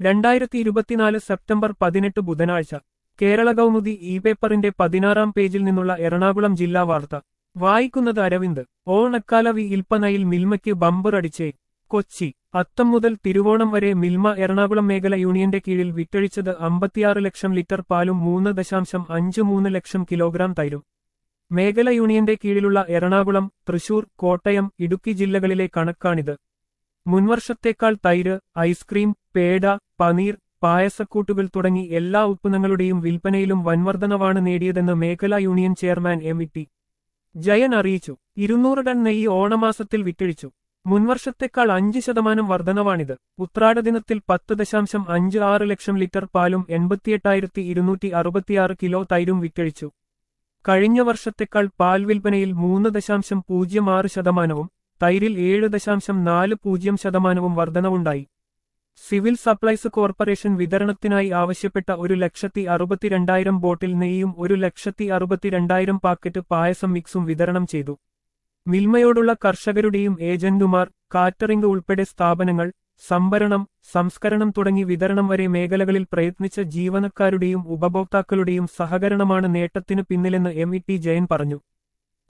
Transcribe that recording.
രണ്ടായിരത്തി ഇരുപത്തിനാല് സെപ്റ്റംബർ പതിനെട്ട് ബുധനാഴ്ച കേരള കൗമുദി ഇ പേപ്പറിന്റെ പതിനാറാം പേജിൽ നിന്നുള്ള എറണാകുളം ജില്ലാ വാർത്ത വായിക്കുന്നത് അരവിന്ദ് ഓണക്കാല വി ഇൽപ്പനയിൽ മിൽമയ്ക്ക് ബമ്പർ അടിച്ചേ കൊച്ചി അത്തം മുതൽ തിരുവോണം വരെ മിൽമ എറണാകുളം മേഖല യൂണിയന്റെ കീഴിൽ വിറ്റഴിച്ചത് അമ്പത്തിയാറ് ലക്ഷം ലിറ്റർ പാലും മൂന്ന് ദശാംശം അഞ്ച് മൂന്ന് ലക്ഷം കിലോഗ്രാം തൈരും മേഖല യൂണിയന്റെ കീഴിലുള്ള എറണാകുളം തൃശൂർ കോട്ടയം ഇടുക്കി ജില്ലകളിലെ കണക്കാണിത് മുൻവർഷത്തേക്കാൾ തൈര് ഐസ്ക്രീം പേട പനീർ പായസക്കൂട്ടുകൾ തുടങ്ങി എല്ലാ ഉത്പന്നങ്ങളുടെയും വിൽപ്പനയിലും വൻവർധനവാണ് നേടിയതെന്ന് മേഖലാ union chairman M E T Jayan അറിയിച്ചു ഇരുന്നൂറ് ടൺ നെയ്യ് ഓണമാസത്തിൽ വിറ്റഴിച്ചു മുൻവർഷത്തേക്കാൾ അഞ്ച് ശതമാനം വർധനവാണിത് ഉത്രാട ദിനത്തിൽ പത്ത് ദശാംശം അഞ്ച് ആറ് ലക്ഷം ലിറ്റർ പാലും എൺപത്തിയെട്ടായിരത്തി ഇരുന്നൂറ്റി അറുപത്തിയാറ് കിലോ തൈരും വിറ്റഴിച്ചു കഴിഞ്ഞ വർഷത്തേക്കാൾ പാൽ വിൽപ്പനയിൽ മൂന്ന് ദശാംശം പൂജ്യം ആറ് ശതമാനവും തൈരിൽ ഏഴ് ദശാംശം നാല് പൂജ്യം ശതമാനവും വർധനവുണ്ടായി സിവിൽ സപ്ലൈസ് കോർപ്പറേഷൻ വിതരണത്തിനായി ആവശ്യപ്പെട്ട ഒരു ലക്ഷത്തി അറുപത്തിരണ്ടായിരം ബോട്ടിൽ നെയ്യും ഒരു ലക്ഷത്തി അറുപത്തിരണ്ടായിരം പാക്കറ്റ് പായസം മിക്സും വിതരണം ചെയ്തു മിൽമയോടുള്ള കർഷകരുടെയും ഏജന്റുമാർ കാറ്ററിംഗ് ഉൾപ്പെടെ സ്ഥാപനങ്ങൾ സംഭരണം സംസ്കരണം തുടങ്ങി വിതരണം വരെ മേഖലകളിൽ പ്രയത്നിച്ച ജീവനക്കാരുടെയും ഉപഭോക്താക്കളുടെയും സഹകരണമാണ് നേട്ടത്തിനു പിന്നിലെന്ന് എം ഇ ടി ജയൻ പറഞ്ഞു